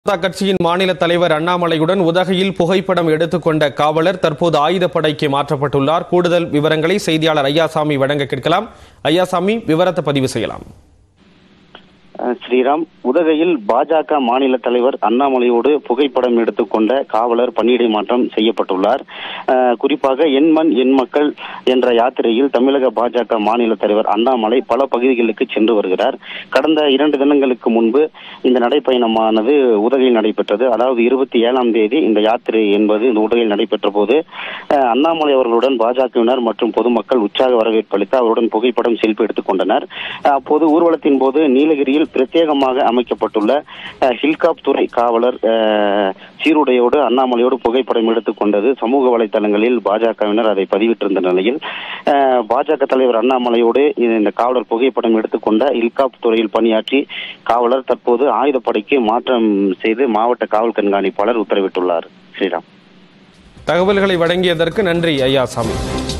ஜனதா கட்சியின் மாநில தலைவர் அண்ணாமலையுடன் உதகையில் புகைப்படம் எடுத்துக்கொண்ட காவலர் தற்போது ஆயுதப்படைக்கு மாற்றப்பட்டுள்ளார் கூடுதல் விவரங்களை செய்தியாளர் ஐயாசாமி வழங்க கேட்கலாம் ஐயாசாமி விவரத்தை பதிவு செய்யலாம் அஹ் ஸ்ரீராம் உதகையில் பாஜக மாநில தலைவர் அண்ணாமலையோடு புகைப்படம் எடுத்துக்கொண்ட காவலர் பணியிடை மாற்றம் செய்யப்பட்டுள்ளார் அஹ் குறிப்பாக என் மண் என் மக்கள் என்ற யாத்திரையில் தமிழக பாஜக மாநில தலைவர் அண்ணாமலை பல பகுதிகளுக்கு சென்று வருகிறார் கடந்த இரண்டு தினங்களுக்கு முன்பு இந்த நடைப்பயணமானது உதகையில் நடைபெற்றது அதாவது இருபத்தி ஏழாம் தேதி இந்த யாத்திரை என்பது இந்த உதகையில் நடைபெற்ற போது அஹ் அண்ணாமலை அவர்களுடன் பாஜகவினர் மற்றும் பொதுமக்கள் உற்சாக வரவேற்பு அளித்து அவருடன் புகைப்படம் செல்ஃபி எடுத்துக் கொண்டனர் அஹ் அப்போது ஊர்வலத்தின் போது நீலகிரியில் பிரத்யேகமாக அமைக்கப்பட்டுள்ள அஹ், ஹில்காப் துறை காவலர் அஹ், சீருடையோடு அண்ணாமலையோடு புகைப்படம் எடுத்துக் கொண்டது சமூக வலைதளங்களில் பாஜகவினர் அதை பதிவிட்டிருந்த நிலையில் அஹ், பாஜக தலைவர் அண்ணாமலையோடு இந்த காவலர் புகைப்படம் எடுத்துக்கொண்ட ஹில்காப் துறையில் பணியாற்றி காவலர் தற்போது ஆயுதப்படைக்கு மாற்றம் செய்து மாவட்ட காவல் கண்காணிப்பாளர் உத்தரவிட்டுள்ளார் ஸ்ரீராம் தகவல்களை வழங்கியதற்கு நன்றி ஐயாசாமி